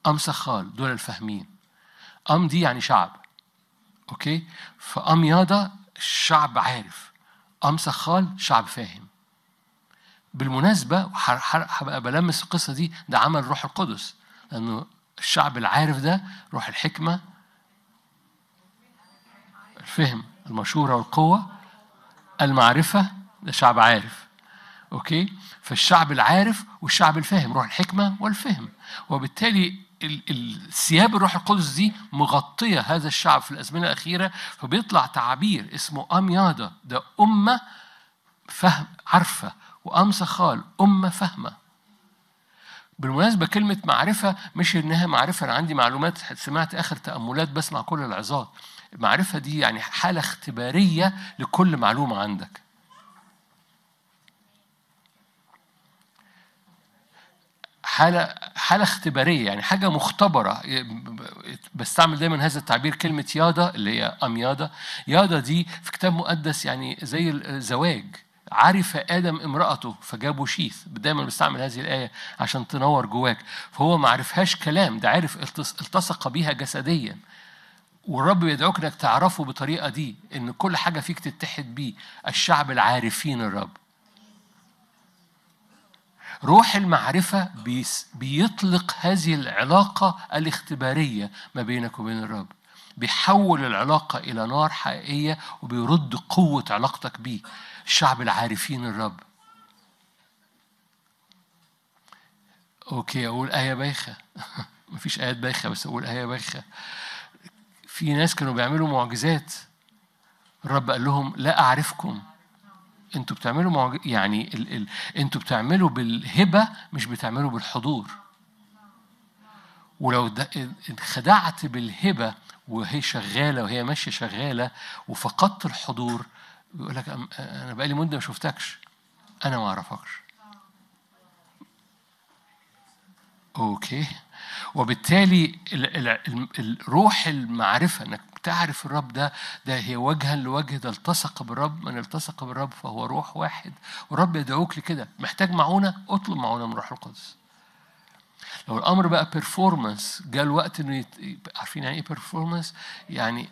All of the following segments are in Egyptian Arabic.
أم سخال دول الفاهمين أم دي يعني شعب أوكي فأم يادا الشعب عارف أم سخال شعب فاهم بالمناسبة هبقى بلمس القصة دي ده عمل روح القدس لأنه الشعب العارف ده روح الحكمة الفهم المشورة والقوة المعرفة ده شعب عارف أوكي فالشعب العارف والشعب الفاهم روح الحكمة والفهم وبالتالي الثياب الروح القدس دي مغطية هذا الشعب في الأزمنة الأخيرة فبيطلع تعبير اسمه أميادا ده أمة فهم عارفة وأم سخال أمة فاهمة بالمناسبة كلمة معرفة مش إنها معرفة أنا عندي معلومات سمعت آخر تأملات بسمع كل العظات المعرفة دي يعني حالة اختبارية لكل معلومة عندك حالة حالة اختبارية يعني حاجة مختبرة بستعمل دايما هذا التعبير كلمة يادا اللي هي أم يادا يادا دي في كتاب مقدس يعني زي الزواج عرف آدم امرأته فجابوا شيث دايما بستعمل هذه الآية عشان تنور جواك فهو ما عرفهاش كلام ده عرف التصق بيها جسديا والرب بيدعوك انك تعرفه بطريقه دي ان كل حاجه فيك تتحد بيه الشعب العارفين الرب روح المعرفة بيطلق هذه العلاقة الاختبارية ما بينك وبين الرب بيحول العلاقة إلى نار حقيقية وبيرد قوة علاقتك بيه الشعب العارفين الرب أوكي أقول آية بايخة مفيش آيات بايخة بس أقول آية بايخة في ناس كانوا بيعملوا معجزات الرب قال لهم لا أعرفكم انتوا بتعملوا معج... يعني ال... ال... انتوا بتعملوا بالهبه مش بتعملوا بالحضور ولو انخدعت بالهبه وهي شغاله وهي ماشيه شغاله وفقدت الحضور بيقول لك انا بقالي مده ما شفتكش انا ما اعرفكش اوكي وبالتالي الروح المعرفه انك تعرف الرب ده ده هي وجها لوجه ده التصق بالرب من التصق بالرب فهو روح واحد والرب يدعوك لكده محتاج معونة اطلب معونة من روح القدس لو الامر بقى بيرفورمانس جاء الوقت انه يت... عارفين يعني ايه بيرفورمانس يعني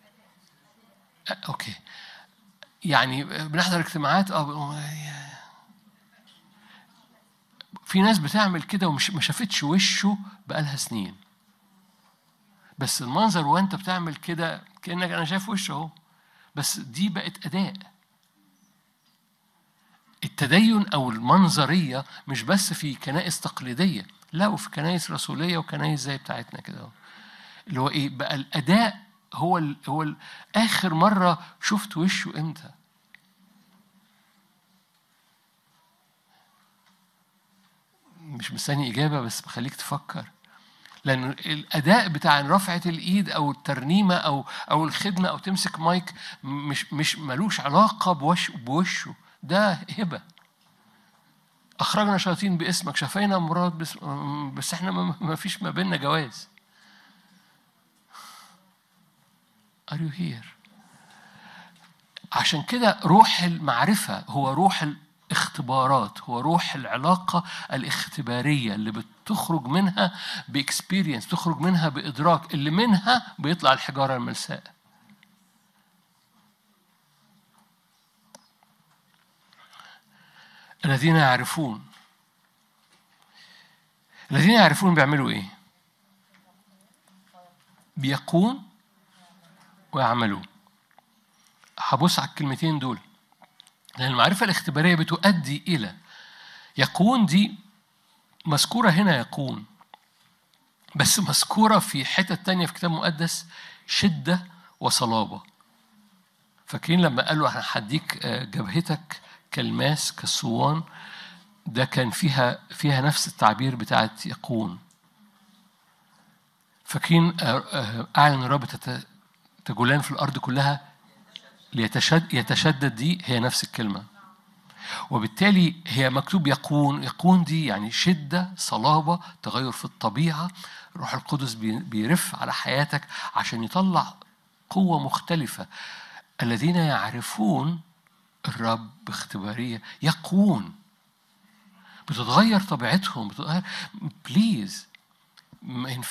اوكي يعني بنحضر اجتماعات اه في ناس بتعمل كده ومش ما شافتش وشه بقالها سنين بس المنظر وانت بتعمل كده كانك انا شايف وشه اهو بس دي بقت اداء التدين او المنظريه مش بس في كنائس تقليديه لا وفي كنائس رسوليه وكنائس زي بتاعتنا كده اللي هو ايه بقى الاداء هو ال هو ال اخر مره شفت وشه امتى مش مستني اجابه بس بخليك تفكر لأن الأداء بتاع رفعة الإيد أو الترنيمة أو أو الخدمة أو تمسك مايك مش مش ملوش علاقة بوش بوشه ده هبة أخرجنا شياطين باسمك شفينا مراد بس, بس إحنا ما فيش ما بيننا جواز Are you here؟ عشان كده روح المعرفة هو روح اختبارات هو روح العلاقة الاختبارية اللي بتخرج منها بإكسبيرينس تخرج منها بإدراك اللي منها بيطلع الحجارة الملساء الذين يعرفون الذين يعرفون بيعملوا ايه بيقون ويعملون هبص على الكلمتين دول لأن المعرفة الاختبارية بتؤدي إلى يقون دي مذكورة هنا يقون بس مذكورة في حتة تانية في كتاب مقدس شدة وصلابة فاكرين لما قالوا احنا هديك جبهتك كالماس كالصوان ده كان فيها فيها نفس التعبير بتاعت يقون فاكرين اعلن الرب تجولان في الارض كلها ليتشد يتشدد دي هي نفس الكلمة وبالتالي هي مكتوب يقون يقون دي يعني شدة صلابة تغير في الطبيعة روح القدس بيرف على حياتك عشان يطلع قوة مختلفة الذين يعرفون الرب باختبارية يقون بتتغير طبيعتهم بتتغير بليز ما